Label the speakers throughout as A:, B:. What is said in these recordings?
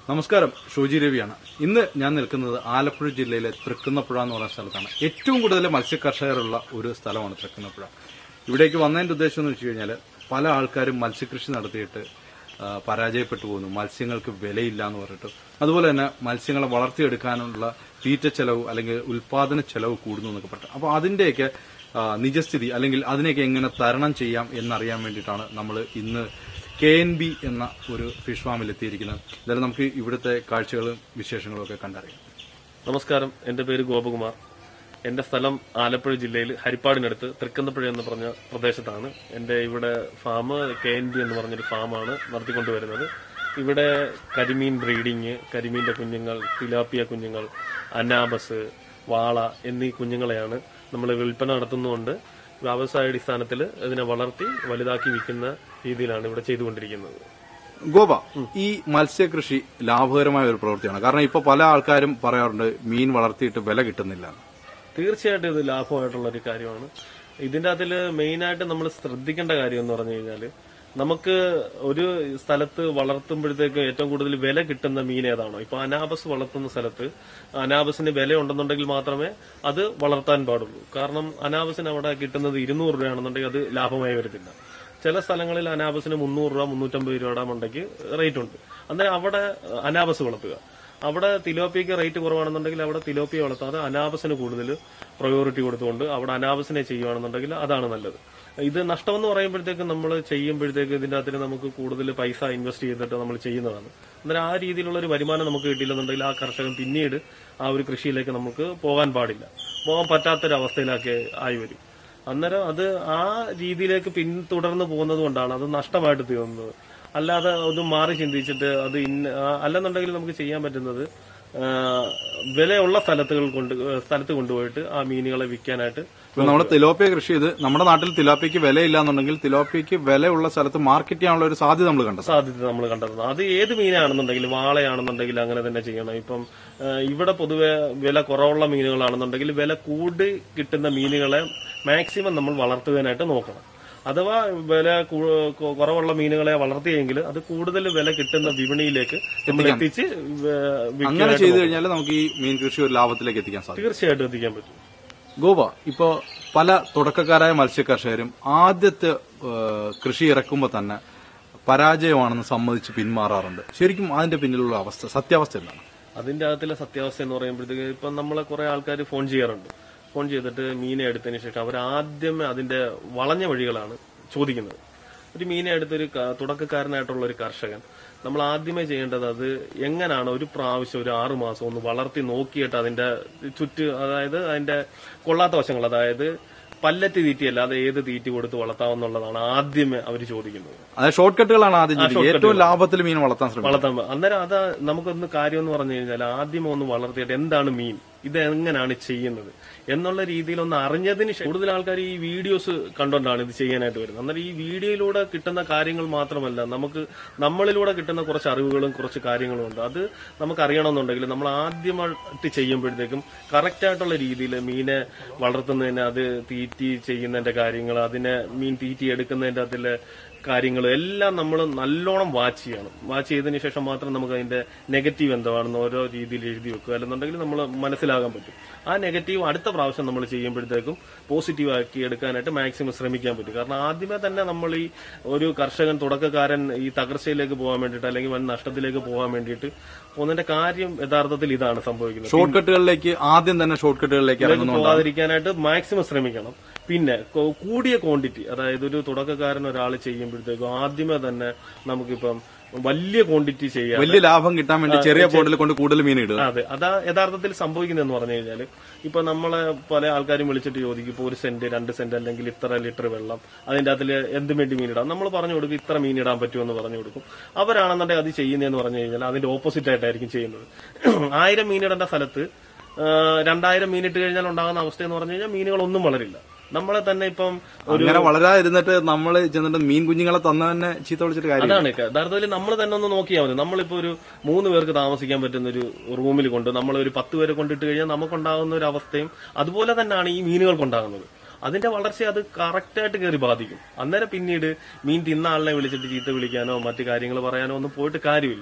A: നമസ്കാരം ഷോജി രവിയാണ് ഇന്ന് ഞാൻ നിൽക്കുന്നത് ആലപ്പുഴ ജില്ലയിലെ തൃക്കുന്നപ്പുഴ എന്ന് പറയുന്ന സ്ഥലത്താണ് ഏറ്റവും കൂടുതൽ മത്സ്യകർഷകരുള്ള ഒരു സ്ഥലമാണ് തൃക്കുന്നപ്പുഴ ഇവിടേക്ക് വന്നതിന്റെ ഉദ്ദേശം എന്ന് വെച്ച് കഴിഞ്ഞാൽ പല ആൾക്കാരും മത്സ്യകൃഷി നടത്തിയിട്ട് ആ, പരാജയപ്പെട്ടു പോകുന്നു മത്സ്യങ്ങൾക്ക് വിലയില്ല എന്ന് പറഞ്ഞിട്ട് അതുപോലെ തന്നെ മത്സ്യങ്ങളെ വളർത്തിയെടുക്കാനുള്ള തീറ്റ ചെലവ് അല്ലെങ്കിൽ ഉൽപാദന ചെലവ് കൂടുന്നു എന്നൊക്കെ പറഞ്ഞു അപ്പോൾ അതിന്റെയൊക്കെ ആ, നിജസ്ഥിതി അല്ലെങ്കിൽ അതിനെയൊക്കെ എങ്ങനെ തരണം ചെയ്യാം എന്നറിയാൻ വേണ്ടിയിട്ടാണ് നമ്മൾ ഇന്ന് കെ എൻ ബി എന്ന ഒരു ഫിഷ് ഫാമിൽ എത്തിയിരിക്കുന്നത് എന്തായാലും നമുക്ക് ഇവിടുത്തെ കാഴ്ചകളും വിശേഷങ്ങളും ഒക്കെ കണ്ടറിയാം
B: നമസ്കാരം എന്റെ പേര് ഗോപകുമാർ എന്റെ സ്ഥലം ആലപ്പുഴ ജില്ലയിൽ ഹരിപ്പാടിനടുത്ത് തൃക്കന്തപ്പുഴ എന്ന് പറഞ്ഞ പ്രദേശത്താണ് എന്റെ ഇവിടെ ഫാം കെ എൻ ബി എന്ന് പറഞ്ഞൊരു ഫാമാണ് നടത്തിക്കൊണ്ടുവരുന്നത് ഇവിടെ കരിമീൻ ബ്രീഡിങ് കരിമീന്റെ കുഞ്ഞുങ്ങൾ തിലാപ്പിയ കുഞ്ഞുങ്ങൾ അനാബസ് വാള എന്നീ കുഞ്ഞുങ്ങളെയാണ് നമ്മൾ വിൽപ്പന നടത്തുന്നതുകൊണ്ട് വ്യവസായാടിസ്ഥാനത്തിൽ ഇതിനെ വളർത്തി വലുതാക്കി വിൽക്കുന്ന രീതിയിലാണ് ഇവിടെ ചെയ്തുകൊണ്ടിരിക്കുന്നത്
A: ഗോപ ഈ മത്സ്യകൃഷി ലാഭകരമായ ഒരു പ്രവൃത്തിയാണ് കാരണം ഇപ്പൊ പല ആൾക്കാരും പറയാറുണ്ട് മീൻ വളർത്തിയിട്ട് വില കിട്ടുന്നില്ല
B: തീർച്ചയായിട്ടും ഇത് ലാഭമായിട്ടുള്ള ഒരു കാര്യമാണ് ഇതിന്റെ അതിൽ മെയിനായിട്ട് നമ്മൾ ശ്രദ്ധിക്കേണ്ട കാര്യം എന്ന് പറഞ്ഞു കഴിഞ്ഞാൽ നമുക്ക് ഒരു സ്ഥലത്ത് വളർത്തുമ്പോഴത്തേക്ക് ഏറ്റവും കൂടുതൽ വില കിട്ടുന്ന മീൻ ഏതാണോ ഇപ്പൊ അനാബസ് വളർത്തുന്ന സ്ഥലത്ത് അനാബസിന് വില ഉണ്ടെന്നുണ്ടെങ്കിൽ മാത്രമേ അത് വളർത്താൻ പാടുള്ളൂ കാരണം അനാബസിന് അവിടെ കിട്ടുന്നത് ഇരുന്നൂറ് രൂപയാണെന്നുണ്ടെങ്കിൽ അത് ലാഭമായി വരത്തില്ല ചില സ്ഥലങ്ങളിൽ അനാബസിന് മുന്നൂറ് രൂപ മുന്നൂറ്റമ്പത് രൂപയുടെ മണ്ടയ്ക്ക് റേറ്റ് ഉണ്ട് അന്നേരം അവിടെ അനാബസ് വളർത്തുക അവിടെ തിലോപ്പിയക്ക് റേറ്റ് കുറവാണെന്നുണ്ടെങ്കിൽ അവിടെ തിലോപ്പിയ വളർത്താതെ അനാബസിന് കൂടുതൽ പ്രയോറിറ്റി കൊടുത്തുകൊണ്ട് അവിടെ അനാബസിനെ ചെയ്യുകയാണെന്നുണ്ടെങ്കിൽ അതാണ് നല്ലത് ഇത് നഷ്ടമെന്ന് പറയുമ്പോഴത്തേക്ക് നമ്മൾ ചെയ്യുമ്പോഴത്തേക്ക് ഇതിന്റെ അകത്തിന് നമുക്ക് കൂടുതൽ പൈസ ഇൻവെസ്റ്റ് ചെയ്തിട്ട് നമ്മൾ ചെയ്യുന്നതാണ് അന്നേരം ആ രീതിയിലുള്ള ഒരു വരുമാനം നമുക്ക് കിട്ടിയില്ലെന്നുണ്ടെങ്കിൽ ആ കർഷകൻ പിന്നീട് ആ ഒരു കൃഷിയിലേക്ക് നമുക്ക് പോകാൻ പാടില്ല പോകാൻ പറ്റാത്തൊരവസ്ഥയിലൊക്കെ ആയി വരും അന്നേരം അത് ആ രീതിയിലേക്ക് പിന്തുടർന്ന് പോകുന്നത് കൊണ്ടാണ് അത് നഷ്ടമായിട്ട് തീർന്നത് അല്ലാതെ ഒന്ന് മാറി ചിന്തിച്ചിട്ട് അത് ഇന്ന ആ, അല്ലെന്നുണ്ടെങ്കിൽ നമുക്ക് ചെയ്യാൻ പറ്റുന്നത് ആ, വിലയുള്ള സ്ഥലത്തുകൾ കൊണ്ട് സ്ഥലത്ത് കൊണ്ടുപോയിട്ട് ആ മീനുകളെ വിൽക്കാനായിട്ട്
A: ഇപ്പൊ നമ്മൾ തിലോപ്പിയ കൃഷി ചെയ്ത് നമ്മുടെ നാട്ടിൽ തിലോപ്പിയക്ക് വിലയില്ല എന്നുണ്ടെങ്കിൽ തിലോപ്പിയക്ക് വിലയുള്ള സ്ഥലത്ത് മാർക്കറ്റ് ചെയ്യാനുള്ള ഒരു സാധ്യത നമ്മൾ കണ്ടത്
B: സാധ്യത നമ്മൾ കണ്ടെത്തുന്നത് അത് ഏത് മീനാണെന്നുണ്ടെങ്കിലും വാളയാണെന്നുണ്ടെങ്കിൽ അങ്ങനെ തന്നെ ചെയ്യണം ഇപ്പം ആ, ഇവിടെ പൊതുവെ വില കുറവുള്ള മീനുകളാണെന്നുണ്ടെങ്കിൽ വില കൂടി കിട്ടുന്ന മീനുകളെ മാക്സിമം നമ്മൾ വളർത്തുവാനായിട്ട് നോക്കണം അഥവാ വില കൂ- കൊ- കുറവുള്ള മീനുകളെ വളർത്തിയെങ്കിൽ അത് കൂടുതൽ വില കിട്ടുന്ന വിപണിയിലേക്ക് നമ്മൾ എത്തിച്ച് വേ-
A: അങ്ങനെ
B: വിൽക്കാനായിട്ട്
A: ചെയ്തു
B: നോക്കണം.
A: കഴിഞ്ഞാൽ നമുക്ക് ഈ മീൻ കൃഷി ഒരു ലാഭത്തിലേക്ക് എത്തിക്കാൻ സാധിക്കും
B: തീർച്ചയായിട്ടും എത്തിക്കാൻ പറ്റും
A: ഗോപ ഇപ്പോ പല തുടക്കക്കാരായ മത്സ്യകർഷകരും ആദ്യത്തെ ഏഹ്, കൃഷി ഇറക്കുമ്പോൾ തന്നെ പരാജയമാണെന്ന് സമ്മതിച്ച് പിന്മാറാറുണ്ട് ശരിക്കും അതിന്റെ പിന്നിലുള്ള അവസ്ഥ സത്യാവസ്ഥ എന്താണ്
B: അതിന്റെ അകത്തിലെ സത്യാവസ്ഥ എന്ന് പറയുമ്പോഴത്തേക്ക് ഇപ്പൊ നമ്മളെ കുറെ ആൾക്കാർ ഫോൺ ചെയ്യാറുണ്ട് ഫോൺ ചെയ്തിട്ട് മീനെ എടുത്തതിന് ശേഷം അവർ ആദ്യമേ അതിന്റെ വളഞ്ഞ വഴികളാണ് ചോദിക്കുന്നത് ഒരു മീനെ എടുത്തൊരു ക- തുടക്കക്കാരനായിട്ടുള്ള ഒരു കർഷകൻ നമ്മൾ ആദ്യമേ ചെയ്യേണ്ടത് അത് എങ്ങനെയാണ് ഒരു പ്രാവശ്യം ഒരു ആറു മാസം ഒന്ന് വളർത്തി നോക്കിയിട്ട് അതിന്റെ ചുറ്റ് അതായത് അതിന്റെ കൊള്ളാത്ത വശങ്ങൾ അതായത് പല്ലറ്റ് തീറ്റിയല്ല അത് ഏത് തീറ്റി കൊടുത്ത് വളർത്താമെന്നുള്ളതാണ് ആദ്യമേ അവർ ചോദിക്കുന്നത്
A: അതായത് ഷോർട്ട് കട്ടുകളാണ് ആദ്യം ചെയ്യുന്നത്. ഏറ്റവും ലാഭത്തിൽ മീൻ വളർത്താൻ ശ്രമിക്കുന്നത്
B: വളർത്താൻ പ- അന്നേരം അത് നമുക്കൊന്ന് കാര്യം എന്ന് പറഞ്ഞു കഴിഞ്ഞാൽ ആദ്യം ഒന്ന് വളർത്തിയിട്ട് എന്താണ് മീൻ ഇത് എങ്ങനെയാണ് ചെയ്യുന്നത് എന്നുള്ള രീതിയിൽ ഒന്ന് അറിഞ്ഞതിന് ശേഷം കൂടുതൽ ആൾക്കാർ ഈ വീഡിയോസ് കണ്ടുകൊണ്ടാണ് ഇത് ചെയ്യാനായിട്ട് വരുന്നത് അന്നേരം ഈ വീഡിയോയിലൂടെ കിട്ടുന്ന കാര്യങ്ങൾ മാത്രമല്ല നമുക്ക് നമ്മളിലൂടെ കിട്ടുന്ന കുറച്ച് അറിവുകളും കുറച്ച് കാര്യങ്ങളും ഉണ്ട് അത് നമുക്ക് അറിയണമെന്നുണ്ടെങ്കിൽ നമ്മൾ ആദ്യമായിട്ട് ചെയ്യുമ്പോഴത്തേക്കും കറക്റ്റ് ആയിട്ടുള്ള രീതിയിൽ മീനെ വളർത്തുന്നതിന് അത് തീറ്റി ചെയ്യുന്നതിന്റെ കാര്യങ്ങൾ അതിനെ മീൻ തീറ്റി എടുക്കുന്നതിന്റെ അതിലെ കാര്യങ്ങൾ എല്ലാം നമ്മൾ നല്ലോണം വാച്ച് ചെയ്യണം വാച്ച് ചെയ്തതിന് ശേഷം മാത്രം നമുക്ക് അതിന്റെ നെഗറ്റീവ് എന്താണെന്ന് ഓരോ രീതിയിൽ എഴുതി വെക്കുക അല്ലെന്നുണ്ടെങ്കിൽ നമ്മൾ മനസ്സിലാകാൻ പറ്റും ആ നെഗറ്റീവ് അടുത്ത പ്രാവശ്യം നമ്മൾ ചെയ്യുമ്പോഴത്തേക്കും പോസിറ്റീവ് ആക്കി എടുക്കാനായിട്ട് മാക്സിമം ശ്രമിക്കാൻ പറ്റും കാരണം ആദ്യമേ തന്നെ നമ്മൾ ഈ ഒരു കർഷകൻ തുടക്കക്കാരൻ ഈ തകർച്ചയിലേക്ക് പോകാൻ വേണ്ടിയിട്ട് അല്ലെങ്കിൽ വൻ നഷ്ടത്തിലേക്ക് പോകാൻ വേണ്ടിയിട്ട് പോകുന്നതിന്റെ കാര്യം യഥാർത്ഥത്തിൽ ഇതാണ് സംഭവിക്കുന്നത്
A: ഷോർട്ട് കട്ടുകളിലേക്ക് ആദ്യം തന്നെ ഷോർട്ട് കട്ടുകളിലേക്ക്
B: ഇതിലേക്ക്
A: ഇറങ്ങുന്നുണ്ട്
B: പോകാതിരിക്കാനായിട്ട് മാക്സിമം ശ്രമിക്കണം പിന്നെ കൊ- കൂടിയ ക്വാണ്ടിറ്റി അതായത് ഒരു തുടക്കക്കാരൻ ഒരാൾ ചെയ്യുമ്പോഴത്തേക്കും ആദ്യമേ തന്നെ നമുക്കിപ്പം വലിയ ക്വാണ്ടിറ്റി ചെയ്യാം
A: വലിയ ലാഭം കിട്ടാൻ വേണ്ടി ചെറിയ പോണ്ടിൽ കൊണ്ട് കൂടുതൽ മീൻ ഇടുക
B: അതെ അതാ യഥാർത്ഥത്തിൽ സംഭവിക്കുന്നതെന്ന് പറഞ്ഞു കഴിഞ്ഞാല് ഇപ്പൊ നമ്മളെ പല ആൾക്കാരും വിളിച്ചിട്ട് ചോദിക്കും ഇപ്പൊ ഒരു സെന്റ് രണ്ട് സെന്റ് അല്ലെങ്കിൽ ഇത്ര ലിറ്റർ വെള്ളം അതിന്റെ അതിൽ എന്ത് വേണ്ടി മീൻ ഇടാം നമ്മൾ പറഞ്ഞു കൊടുക്കും ഇത്ര മീൻ ഇടാൻ പറ്റുമെന്ന് പറഞ്ഞു കൊടുക്കും അവരാണെന്നുണ്ടെങ്കിൽ അത് ചെയ്യുന്നതെന്ന് പറഞ്ഞു കഴിഞ്ഞാൽ അതിന്റെ ഓപ്പോസിറ്റ് ആയിട്ടായിരിക്കും ചെയ്യുന്നത് ആയിരം മീൻ ഇടേണ്ട സ്ഥലത്ത് ആ, രണ്ടായിരം മീൻ ഇട്ട് കഴിഞ്ഞാൽ ഉണ്ടാകുന്ന അവസ്ഥ എന്ന് പറഞ്ഞു കഴിഞ്ഞാൽ മീനുകളൊന്നും വളരില്ല നമ്മളെ തന്നെ ഇപ്പം ഒരു
A: അങ്ങനെ വളരാതിരുന്നിട്ട് നമ്മൾ ചെന്നിട്ട് മീൻ കുഞ്ഞുങ്ങളെ തന്നെ തന്നെ ചീത്ത വിളിച്ചിട്ട് കാര്യം
B: അതാണ് യഥാർത്ഥത്തിൽ നമ്മൾ തന്നെ ഒന്ന് നോക്കിയാൽ മതി നമ്മളിപ്പോ ഒരു മൂന്ന് പേർക്ക് താമസിക്കാൻ പറ്റുന്ന ഒരു റൂമിൽ കൊണ്ട് നമ്മൾ ഒരു പത്ത് പേരെ കൊണ്ടിട്ട് കഴിഞ്ഞാൽ നമുക്കുണ്ടാകുന്ന ഒരു അവസ്ഥയും അതുപോലെ തന്നെയാണ് ഈ മീനുകൾക്കുണ്ടാകുന്നത് അതിന്റെ വളർച്ച അത് കറക്റ്റായിട്ട് കയറി ബാധിക്കും അന്നേരം പിന്നീട് മീൻ തിന്ന ആളിനെ വിളിച്ചിട്ട് ചീത്ത വിളിക്കാനോ മറ്റു കാര്യങ്ങൾ പറയാനോ ഒന്നും പോയിട്ട് കാര്യമില്ല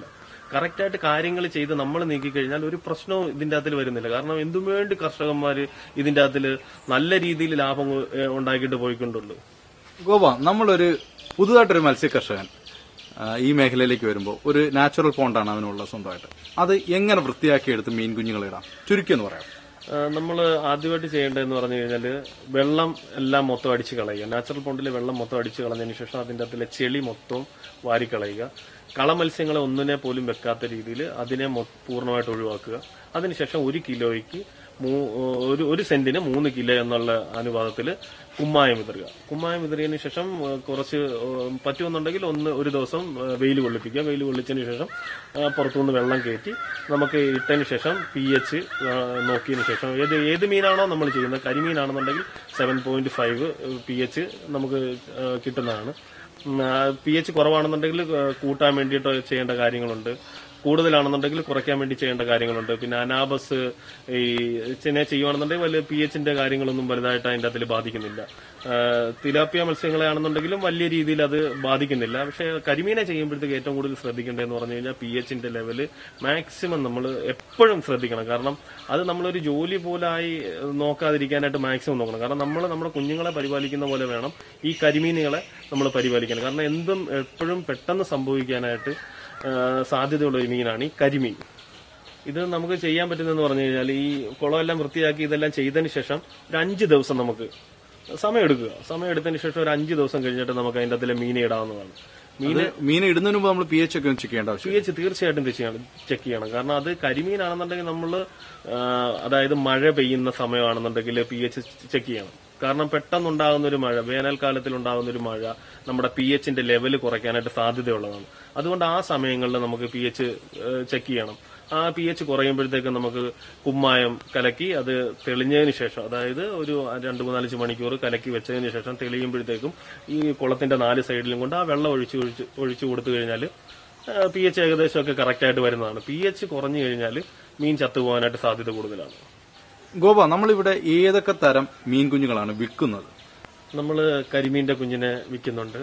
B: കറക്റ്റായിട്ട് കാര്യങ്ങൾ ചെയ്ത് നമ്മൾ നീക്കിക്കഴിഞ്ഞാൽ ഒരു പ്രശ്നവും ഇതിന്റെ അകത്തിൽ വരുന്നില്ല കാരണം എന്തും വേണ്ടി കർഷകന്മാര് ഇതിന്റെ അകത്തിൽ നല്ല രീതിയിൽ ലാഭം ഏഹ്, ഉണ്ടാക്കിയിട്ട് പോയിക്കൊണ്ടുള്ളൂ
A: ഗോപ നമ്മളൊരു പുതുതായിട്ടൊരു മത്സ്യ കർഷകൻ ആ, ഈ മേഖലയിലേക്ക് വരുമ്പോൾ ഒരു നാച്ചുറൽ പോണ്ടാണ് അവനുള്ള സ്വന്തമായിട്ട് അത് എങ്ങനെ വൃത്തിയാക്കി എടുത്ത് മീൻ കുഞ്ഞുങ്ങളെ ഇടാം ചുരുക്കി എന്ന് പറയാം
B: നമ്മൾ ആദ്യമായിട്ട് ചെയ്യേണ്ടതെന്ന് പറഞ്ഞു കഴിഞ്ഞാൽ വെള്ളം എല്ലാം മൊത്തം അടിച്ച് കളയുക നാച്ചുറൽ പോണ്ടിലെ വെള്ളം മൊത്തം അടിച്ച് കളഞ്ഞതിന് ശേഷം അതിൻ്റെ അകത്തിലെ ചെളി മൊത്തം വാരിക്കളയുക കളമത്സ്യങ്ങളെ ഒന്നിനെ പോലും വെക്കാത്ത രീതിയിൽ അതിനെ മൊ- പൂർണ്ണമായിട്ട് ഒഴിവാക്കുക അതിനുശേഷം ഒരു കിലോയ്ക്ക് മൂ- ഒരു ഒരു സെന്റിന് മൂന്ന് കിലോ എന്നുള്ള അനുപാതത്തിൽ കുമ്മായം വിതറുക കുമ്മായം വിതറിയതിനു ശേഷം ആ, കുറച്ച് ആ, പറ്റുമെന്നുണ്ടെങ്കിൽ ഒന്ന് ഒരു ദിവസം വെയിൽ കൊള്ളിപ്പിക്കുക വെയിൽ കൊള്ളിച്ചതിന് ശേഷം ആ, പുറത്തുനിന്ന് വെള്ളം കയറ്റി നമുക്ക് ഇട്ടതിന് ശേഷം പി എച്ച് നോക്കിയതിന് ശേഷം ഏത് ഏത് മീനാണോ നമ്മൾ ചെയ്യുന്നത് കരിമീനാണെന്നുണ്ടെങ്കിൽ seven point five P H നമുക്ക് ആ, കിട്ടുന്നതാണ് പി എച്ച് കുറവാണെന്നുണ്ടെങ്കിൽ ആ, കൂട്ടാൻ വേണ്ടിയിട്ട് ചെയ്യേണ്ട കാര്യങ്ങളുണ്ട് കൂടുതലാണെന്നുണ്ടെങ്കിൽ കുറയ്ക്കാൻ വേണ്ടി ചെയ്യേണ്ട കാര്യങ്ങളുണ്ട് പിന്നെ അനാബസ് ഈ ചെന്നെ ചെയ്യുവാണെന്നുണ്ടെങ്കിൽ വലിയ പി എച്ചിന്റെ കാര്യങ്ങളൊന്നും വലുതായിട്ട് അതിന്റെ അതിൽ ബാധിക്കുന്നില്ല ആ, തിലാപ്പിയ മത്സ്യങ്ങളെ ആണെന്നുണ്ടെങ്കിലും വലിയ രീതിയിൽ അത് ബാധിക്കുന്നില്ല പക്ഷെ കരിമീനെ ചെയ്യുമ്പോഴത്തേക്ക് ഏറ്റവും കൂടുതൽ ശ്രദ്ധിക്കേണ്ടതെന്ന് പറഞ്ഞു കഴിഞ്ഞാൽ പി എച്ചിന്റെ ലെവല് മാക്സിമം നമ്മൾ എപ്പോഴും ശ്രദ്ധിക്കണം കാരണം അത് നമ്മളൊരു ജോലി പോലായി നോക്കാതിരിക്കാനായിട്ട് മാക്സിമം നോക്കണം കാരണം നമ്മൾ നമ്മുടെ കുഞ്ഞുങ്ങളെ പരിപാലിക്കുന്ന പോലെ വേണം ഈ കരിമീനുകളെ നമ്മൾ പരിപാലിക്കാൻ കാരണം എന്തും എപ്പോഴും പെട്ടെന്ന് സംഭവിക്കാനായിട്ട് ആ, സാധ്യതയുള്ള ഒരു മീനാണ് ഈ കരിമീൻ ഇത് നമുക്ക് ചെയ്യാൻ പറ്റുന്നതെന്ന് പറഞ്ഞു കഴിഞ്ഞാൽ ഈ കുളമെല്ലാം വൃത്തിയാക്കി ഇതെല്ലാം ചെയ്തതിന് ശേഷം ഒരു അഞ്ച് ദിവസം നമുക്ക് സമയം എടുക്കുക സമയം എടുത്തതിന് ശേഷം ഒരു അഞ്ച് ദിവസം കഴിഞ്ഞിട്ട് നമുക്ക് അതിന്റെ അതിലെ മീനെ ഇടാവുന്നതാണ് മീൻ
A: അത് മീൻ ഇടുന്നതിന് മുമ്പ് നമ്മൾ പി എച്ച് ഒക്കെ ഒന്ന് ചെക്ക് ചെയ്യേണ്ട ആവശ്യം
B: പി എച്ച് തീർച്ചയായിട്ടും ചെക്ക് ചെയ്യണം കാരണം അത് കരിമീനാണെന്നുണ്ടെങ്കിൽ നമ്മൾ അതായത് മഴ പെയ്യുന്ന സമയമാണെന്നുണ്ടെങ്കിൽ പി എച്ച് ചെക്ക് ചെയ്യണം കാരണം പെട്ടെന്നുണ്ടാകുന്ന ഒരു മഴ വേനൽക്കാലത്തിൽ ഉണ്ടാകുന്ന ഒരു മഴ നമ്മുടെ പി എച്ചിന്റെ ലെവൽ കുറയ്ക്കാനായിട്ട് സാധ്യതയുള്ളതാണ് അതുകൊണ്ട് ആ സമയങ്ങളിൽ നമുക്ക് പി എച്ച് ചെക്ക് ചെയ്യണം ആ പി എച്ച് കുറയുമ്പോഴത്തേക്ക് നമുക്ക് കുമ്മായം കലക്കി അത് തെളിഞ്ഞതിന് ശേഷം അതായത് ഒരു രണ്ട് മൂന്നാലഞ്ച് മണിക്കൂർ കലക്കി വെച്ചതിന് ശേഷം തെളിയുമ്പോഴത്തേക്കും ഈ കുളത്തിന്റെ നാല് സൈഡിലും കൊണ്ട് ആ വെള്ളം ഒഴിച്ച് ഒഴിച്ച് ഒഴിച്ചു കൊടുത്തു കഴിഞ്ഞാൽ പി എച്ച് ഏകദേശം ഒക്കെ കറക്റ്റ് ആയിട്ട് വരുന്നതാണ് പി എച്ച് കുറഞ്ഞു കഴിഞ്ഞാൽ മീൻ ചത്തുപോകാനായിട്ട് സാധ്യത കൂടുതലാണ്
A: ഗോപ നമ്മളിവിടെ ഏതൊക്കെ തരം മീൻ കുഞ്ഞുങ്ങളാണ് വിൽക്കുന്നത്
B: നമ്മൾ കരിമീന്റെ കുഞ്ഞിനെ വിൽക്കുന്നുണ്ട്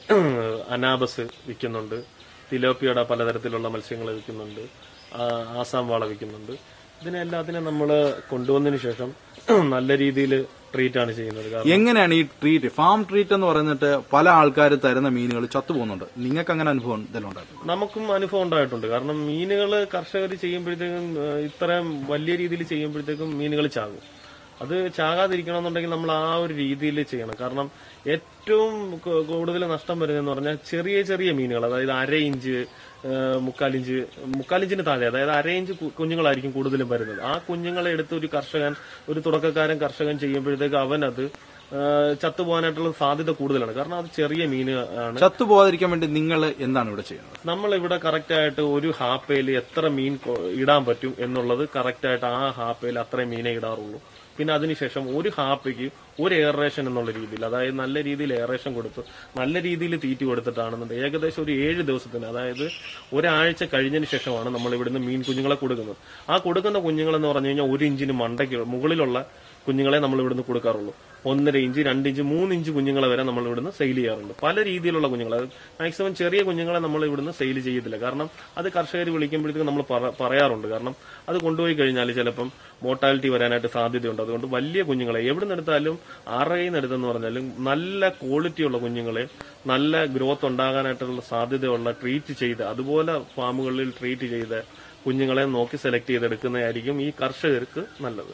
B: അനാബസ് വിൽക്കുന്നുണ്ട് തിലോപ്പിയുടെ പലതരത്തിലുള്ള മത്സ്യങ്ങൾ വിൽക്കുന്നുണ്ട് ആ, ആസാം വാള വിൽക്കുന്നുണ്ട് ഇതിനെ എല്ലാത്തിനും നമ്മൾ കൊണ്ടുവന്നതിന് ശേഷം നല്ല രീതിയിൽ ട്രീറ്റ് ആണ് ചെയ്യുന്നത് കാരണം
A: എങ്ങനെയാണ് ഈ ട്രീറ്റ് ഫാം ട്രീറ്റ് എന്ന് പറഞ്ഞിട്ട് പല ആൾക്കാർ തരുന്ന മീനുകൾ ചത്തുപോകുന്നുണ്ട് നിങ്ങൾക്ക് അങ്ങനെ അനുഭവം എന്തെങ്കിലും ഉണ്ടായിരുന്നു
B: നമുക്കും അനുഭവം ഉണ്ടായിട്ടുണ്ട് കാരണം മീനുകൾ കർഷകർ ചെയ്യുമ്പോഴത്തേക്കും ഏഹ്, ഇത്രയും വലിയ രീതിയിൽ ചെയ്യുമ്പോഴത്തേക്കും മീനുകൾ ചാകും അത് ചാകാതിരിക്കണമെന്നുണ്ടെങ്കിൽ നമ്മൾ ആ ഒരു രീതിയിൽ ചെയ്യണം കാരണം ഏറ്റവും കു- കൂടുതൽ നഷ്ടം വരുന്നതെന്ന് പറഞ്ഞാൽ ചെറിയ ചെറിയ മീനുകൾ അതായത് അര ഇഞ്ച് ഏഹ്, മുക്കാലിഞ്ച് മുക്കാലിഞ്ചിന് താഴെ അതായത് അര ഇഞ്ച് കു- കുഞ്ഞുങ്ങളായിരിക്കും കൂടുതലും വരുന്നത് ആ കുഞ്ഞുങ്ങളെ എടുത്ത് ഒരു കർഷകൻ ഒരു തുടക്കക്കാരൻ കർഷകൻ ചെയ്യുമ്പോഴത്തേക്ക് അവൻ അത് ഏഹ്, ചത്തുപോകാനായിട്ടുള്ള സാധ്യത കൂടുതലാണ് കാരണം അത് ചെറിയ മീൻ ആണ്
A: ചത്തുപോകാതിരിക്കാൻ വേണ്ടി നിങ്ങൾ എന്താണ് ഇവിടെ ചെയ്യുന്നത്
B: നമ്മൾ ഇവിടെ കറക്റ്റ് ആയിട്ട് ഒരു ഹാപ്പയിൽ എത്ര മീൻ കൊ- ഇടാൻ പറ്റും എന്നുള്ളത് കറക്റ്റ് ആയിട്ട് ആ ഹാപ്പയിൽ അത്രയും മീനെ ഇടാറുള്ളൂ പിന്നെ അതിനുശേഷം ഒരു ഹാപ്പയ്ക്ക് ഒരു എയറേഷൻ എന്നുള്ള രീതിയിൽ അതായത് നല്ല രീതിയിൽ എയറേഷൻ കൊടുത്ത് നല്ല രീതിയിൽ തീറ്റി കൊടുത്തിട്ടാണെന്നുണ്ട് ഏകദേശം ഒരു ഏഴ് ദിവസത്തിന് അതായത് ഒരാഴ്ച കഴിഞ്ഞതിന് ശേഷമാണ് നമ്മൾ ഇവിടുന്ന് മീൻ കുഞ്ഞുങ്ങളെ കൊടുക്കുന്നത് ആ കൊടുക്കുന്ന കുഞ്ഞുങ്ങളെന്ന് പറഞ്ഞു കഴിഞ്ഞാൽ ഒരു ഇഞ്ചിന് മണ്ടയ്ക്ക് മുകളിലുള്ള കുഞ്ഞുങ്ങളെ നമ്മൾ ഇവിടുന്ന് കൊടുക്കാറുള്ളൂ ഒന്നര ഇഞ്ച് രണ്ട് ഇഞ്ച് മൂന്ന് ഇഞ്ച് കുഞ്ഞുങ്ങളെ വരെ നമ്മൾ ഇവിടുന്ന് സെയിൽ ചെയ്യാറുണ്ട് പല രീതിയിലുള്ള കുഞ്ഞുങ്ങൾ അത് മാക്സിമം ചെറിയ കുഞ്ഞുങ്ങളെ നമ്മൾ ഇവിടുന്ന് സെയിൽ ചെയ്യത്തില്ല കാരണം അത് കർഷകർ വിളിക്കുമ്പോഴത്തേക്കും നമ്മൾ പറ- പറയാറുണ്ട് കാരണം അത് കൊണ്ടുപോയി കഴിഞ്ഞാൽ ചിലപ്പം മോർട്ടാലിറ്റി വരാനായിട്ട് സാധ്യതയുണ്ട് അതുകൊണ്ട് വലിയ കുഞ്ഞുങ്ങളെ എവിടെ നിന്ന് എടുത്താലും ആരുടെ കയ്യിൽ നിന്ന് എടുത്തെന്ന് പറഞ്ഞാലും നല്ല ക്വാളിറ്റിയുള്ള കുഞ്ഞുങ്ങളെ നല്ല ഗ്രോത്ത് ഉണ്ടാകാനായിട്ടുള്ള സാധ്യതയുള്ള ട്രീറ്റ് ചെയ്ത് അതുപോലെ ഫാമുകളിൽ ട്രീറ്റ് ചെയ്ത് കുഞ്ഞുങ്ങളെ നോക്കി സെലക്ട് ചെയ്തെടുക്കുന്നതായിരിക്കും ഈ കർഷകർക്ക് നല്ലത്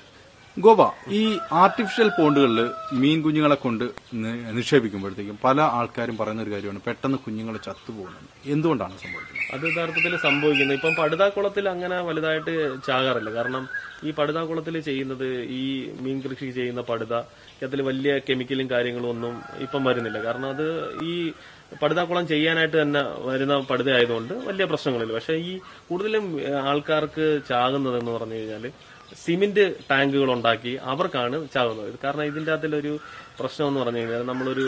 A: ഗോപ ഈ ആർട്ടിഫിഷ്യൽ പോണ്ടുകളിൽ മീൻ കുഞ്ഞുങ്ങളെ കൊണ്ട് നി- നിക്ഷേപിക്കുമ്പോഴത്തേക്കും പല ആൾക്കാരും പറയുന്ന ഒരു കാര്യമാണ് പെട്ടെന്ന് കുഞ്ഞുങ്ങൾ ചത്തുപോകുന്നത് എന്തുകൊണ്ടാണ് സംഭവിക്കുന്നത്
B: അത് യഥാർത്ഥത്തിൽ സംഭവിക്കുന്നത് ഇപ്പം പടുതാക്കുളത്തിൽ അങ്ങനെ വലുതായിട്ട് ചാകാറില്ല കാരണം ഈ പടുതാക്കുളത്തിൽ ചെയ്യുന്നത് ഈ മീൻ കൃഷി ചെയ്യുന്ന പടുത അതിൽ വലിയ കെമിക്കലും കാര്യങ്ങളും ഒന്നും ഇപ്പം വരുന്നില്ല കാരണം അത് ഈ പടുതാക്കുളം ചെയ്യാനായിട്ട് തന്നെ വരുന്ന പടുത ആയതുകൊണ്ട് വലിയ പ്രശ്നങ്ങളില്ല പക്ഷെ ഈ കൂടുതലും ഏഹ്, ആൾക്കാർക്ക് ചാകുന്നതെന്ന് പറഞ്ഞു കഴിഞ്ഞാൽ സിമെന്റ് ടാങ്കുകൾ ഉണ്ടാക്കി അവർക്കാണ് ചാകുന്നത് കാരണം ഇതിന്റെ അകത്തിലൊരു പ്രശ്നം എന്ന് പറഞ്ഞു കഴിഞ്ഞാൽ നമ്മളൊരു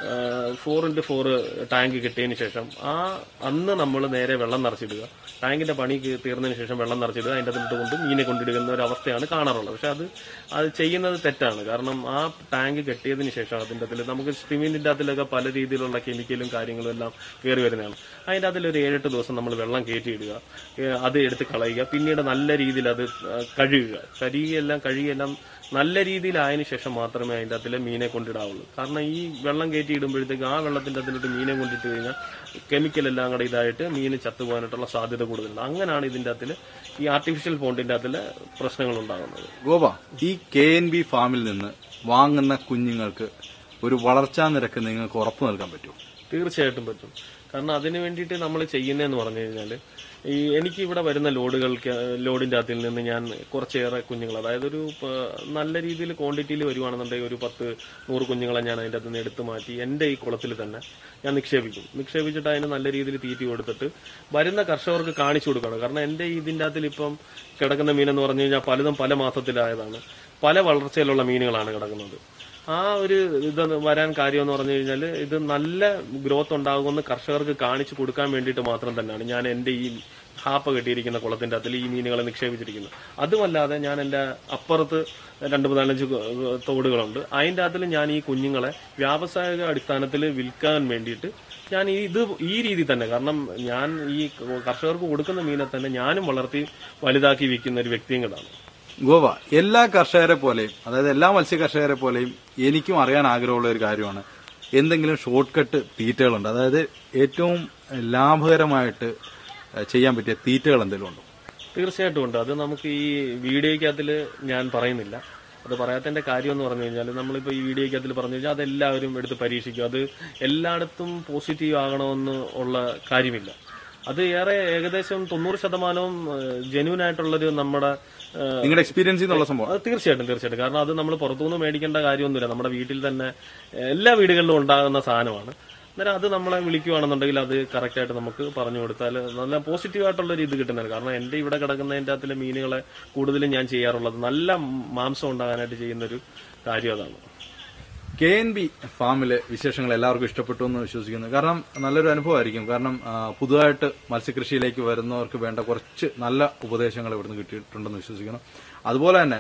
B: ഫോർ ഇൻറ്റു ഫോർ ടാങ്ക് കിട്ടിയതിന് ശേഷം ആ അന്ന് നമ്മൾ നേരെ വെള്ളം നിറച്ചിടുക ടാങ്കിന്റെ പണി കീ- തീർന്നതിന് ശേഷം വെള്ളം നിറച്ചിടുക അതിൻ്റെ അതിലിട്ട് കൊണ്ട് മീനെ കൊണ്ടിടുന്ന ഒരു അവസ്ഥയാണ് കാണാറുള്ളത് പക്ഷെ അത് അത് ചെയ്യുന്നത് തെറ്റാണ് കാരണം ആ ടാങ്ക് കെട്ടിയതിന് ശേഷം അതിൻ്റെ അതിൽ നമുക്ക് സ്വിമ്മിങ്ങിൻ്റെ അതിലൊക്കെ പല രീതിയിലുള്ള കെമിക്കലും കാര്യങ്ങളും എല്ലാം കയറി വരുന്നതാണ് അതിൻ്റെ അതിലൊരു ഏഴെട്ട് ദിവസം നമ്മൾ വെള്ളം കയറ്റിയിടുക ഏ, അത് എടുത്ത് കളയുക പിന്നീട് നല്ല രീതിയിൽ അത് ആ, കഴുകുക കഴുകിയെല്ലാം കഴുകിയെല്ലാം നല്ല രീതിയിലായതിനു ശേഷം മാത്രമേ അതിൻ്റെ അതിലെ മീനെ കൊണ്ടിടാവുള്ളൂ കാരണം ഈ വെള്ളം കയറ്റി ഇടുമ്പോഴത്തേക്ക് ആ വെള്ളത്തിന്റെ അതിലോട്ട് മീനെ കൊണ്ടിട്ട് കഴിഞ്ഞാൽ കെമിക്കൽ എല്ലാം കൂടെ ഇതായിട്ട് മീന് ചത്തുപോകാനായിട്ടുള്ള സാധ്യത കൂടുതലുണ്ട് അങ്ങനെയാണ് ഇതിന്റെ അതിൽ ഈ ആർട്ടിഫിഷ്യൽ പോണ്ടിന്റെ അതിൽ പ്രശ്നങ്ങൾ ഉണ്ടാകുന്നത്
A: ഗോപ ഈ കെ എൻ ബി ഫാമിൽ നിന്ന് വാങ്ങുന്ന കുഞ്ഞുങ്ങൾക്ക് ഒരു വളർച്ചാ നിരക്ക് നിങ്ങൾക്ക് ഉറപ്പു നൽകാൻ പറ്റുമോ
B: തീർച്ചയായിട്ടും പറ്റും കാരണം അതിന് വേണ്ടിയിട്ട് നമ്മൾ ചെയ്യുന്നതെന്ന് പറഞ്ഞു കഴിഞ്ഞാൽ ഈ എനിക്ക് ഇവിടെ വരുന്ന ലോഡുകൾക്ക് ലോഡിന്റെ അതിൽ നിന്ന് ഞാൻ കുറച്ചേറെ കുഞ്ഞുങ്ങൾ അതായത് ഒരു പ- നല്ല രീതിയിൽ ക്വാണ്ടിറ്റിയിൽ വരുവാണെന്നുണ്ടെങ്കിൽ ഒരു പത്ത് നൂറ് കുഞ്ഞുങ്ങളെ ഞാൻ അതിൻ്റെ അകത്ത് നിന്ന് എടുത്തു മാറ്റി എൻ്റെ ഈ കുളത്തിൽ തന്നെ ഞാൻ നിക്ഷേപിക്കും നിക്ഷേപിച്ചിട്ട് അതിന് നല്ല രീതിയിൽ തീറ്റി കൊടുത്തിട്ട് വരുന്ന കർഷകർക്ക് കാണിച്ചു കൊടുക്കണം കാരണം എൻ്റെ ഇതിൻ്റെ അകത്തിൽ ഇപ്പം കിടക്കുന്ന മീനെന്ന് പറഞ്ഞു കഴിഞ്ഞാൽ പലതും പല മാസത്തിലായതാണ് പല വളർച്ചയിലുള്ള മീനുകളാണ് കിടക്കുന്നത് ആ ഒരു ഇത് വരാൻ കാര്യം എന്ന് പറഞ്ഞു കഴിഞ്ഞാൽ ഇത് നല്ല ഗ്രോത്ത് ഉണ്ടാകുമെന്ന് കർഷകർക്ക് കാണിച്ചു കൊടുക്കാൻ വേണ്ടിയിട്ട് മാത്രം തന്നെയാണ് ഞാൻ എൻ്റെ ഈ ഹാപ്പ കെട്ടിയിരിക്കുന്ന കുളത്തിന്റെ അകത്തിൽ ഈ മീനുകളെ നിക്ഷേപിച്ചിരിക്കുന്നത് അതുമല്ലാതെ ഞാൻ എൻ്റെ അപ്പുറത്ത് രണ്ട് മൂന്നാലഞ്ച് തോടുകളുണ്ട് അതിൻ്റെ അകത്തിൽ ഞാൻ ഈ കുഞ്ഞുങ്ങളെ വ്യാവസായിക അടിസ്ഥാനത്തിൽ വിൽക്കാൻ വേണ്ടിയിട്ട് ഞാൻ ഈ ഇത് ഈ രീതി തന്നെ കാരണം ഞാൻ ഈ കർഷകർക്ക് കൊടുക്കുന്ന മീനെ തന്നെ ഞാനും വളർത്തി വലുതാക്കി വിൽക്കുന്ന ഒരു വ്യക്തിയും കൂടാണ്
A: ഗോവ എല്ലാ കർഷകരെ പോലെയും അതായത് എല്ലാ മത്സ്യ കർഷകരെ പോലെയും എനിക്കും അറിയാൻ ആഗ്രഹമുള്ള ഒരു കാര്യമാണ് എന്തെങ്കിലും ഷോർട്ട് കട്ട് തീറ്റകളുണ്ട് അതായത് ഏറ്റവും ലാഭകരമായിട്ട് ഏഹ്, ചെയ്യാൻ പറ്റിയ തീറ്റകൾ എന്തെങ്കിലും ഉണ്ടോ
B: തീർച്ചയായിട്ടും ഉണ്ട് അത് നമുക്ക് ഈ വീഡിയോയ്ക്കകത്തിൽ ഞാൻ പറയുന്നില്ല അത് പറയാത്തതിന്റെ കാര്യം എന്ന് പറഞ്ഞു കഴിഞ്ഞാൽ നമ്മളിപ്പോൾ ഈ വീഡിയോയ്ക്കകത്തിൽ പറഞ്ഞു കഴിഞ്ഞാൽ അതെല്ലാവരും എടുത്ത് പരീക്ഷിക്കും അത് എല്ലായിടത്തും പോസിറ്റീവ് ആകണമെന്ന് ഉള്ള കാര്യമില്ല അത് ഏറെ ഏകദേശം തൊണ്ണൂറ് ശതമാനവും ജെന്യൂൻ ആയിട്ടുള്ളൊരു നമ്മുടെ ഏഹ്,
A: നിങ്ങളുടെ എക്സ്പീരിയൻസിൽ നിന്നുള്ള സംഭവം
B: അത് തീർച്ചയായിട്ടും തീർച്ചയായിട്ടും കാരണം അത് നമ്മൾ പുറത്തുനിന്ന് മേടിക്കേണ്ട കാര്യമൊന്നുമില്ല നമ്മുടെ വീട്ടിൽ തന്നെ എല്ലാ വീടുകളിലും ഉണ്ടാകുന്ന സാധനമാണ് അന്നേരം അത് നമ്മളെ വിളിക്കുവാണെന്നുണ്ടെങ്കിൽ അത് കറക്റ്റ് ആയിട്ട് നമുക്ക് പറഞ്ഞു കൊടുത്താൽ നല്ല പോസിറ്റീവ് ആയിട്ടുള്ള ഒരു ഇത് കിട്ടുന്നത് കാരണം എന്റെ ഇവിടെ കിടക്കുന്നതിന്റെ അകത്തിലെ മീനുകളെ കൂടുതലും ഞാൻ ചെയ്യാറുള്ളത് നല്ല മാംസം ഉണ്ടാകാനായിട്ട് ചെയ്യുന്ന ഒരു കാര്യം അതാണ്
A: കെ എൻ ബി ഫാമിലെ വിശേഷങ്ങൾ എല്ലാവർക്കും ഇഷ്ടപ്പെട്ടു എന്ന് വിശ്വസിക്കുന്നു കാരണം നല്ലൊരു അനുഭവമായിരിക്കും കാരണം ആ, പുതുതായിട്ട് മത്സ്യകൃഷിയിലേക്ക് വരുന്നവർക്ക് വേണ്ട കുറച്ച് നല്ല ഉപദേശങ്ങൾ ഇവിടുന്ന് കിട്ടിയിട്ടുണ്ടെന്ന് വിശ്വസിക്കുന്നു അതുപോലെ തന്നെ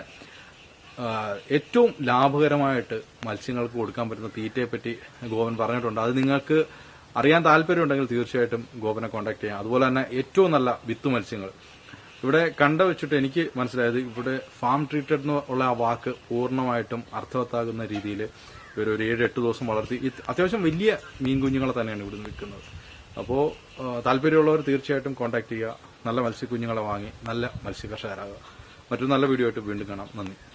A: ആ, ഏറ്റവും ലാഭകരമായിട്ട് മത്സ്യങ്ങൾക്ക് കൊടുക്കാൻ പറ്റുന്ന തീറ്റയെ പറ്റി ഗോപൻ പറഞ്ഞിട്ടുണ്ട് അത് നിങ്ങൾക്ക് അറിയാൻ താല്പര്യമുണ്ടെങ്കിൽ തീർച്ചയായിട്ടും ഗോപനെ കോൺടാക്ട് ചെയ്യാം അതുപോലെ തന്നെ ഏറ്റവും നല്ല വിത്ത് മത്സ്യങ്ങൾ ഇവിടെ കണ്ട വെച്ചിട്ട് എനിക്ക് മനസ്സിലായത് ഇവിടെ ഫാം ട്രീറ്റഡ് എന്ന് ഉള്ള ആ വാക്ക് പൂർണ്ണമായിട്ടും അർത്ഥവത്താകുന്ന രീതിയിൽ ഇവർ ഒരു ഏഴ് എട്ട് ദിവസം വളർത്തി ഇത് അത്യാവശ്യം വലിയ മീൻ കുഞ്ഞുങ്ങളെ തന്നെയാണ് ഇവിടുന്ന് വിൽക്കുന്നത് അപ്പോൾ താല്പര്യമുള്ളവർ തീർച്ചയായിട്ടും കോൺടാക്ട് ചെയ്യുക നല്ല മത്സ്യക്കുഞ്ഞുങ്ങളെ വാങ്ങി നല്ല മത്സ്യകർഷകരാകുക മറ്റൊരു നല്ല വീഡിയോ ആയിട്ട് വീണ്ടും കാണാം നന്ദി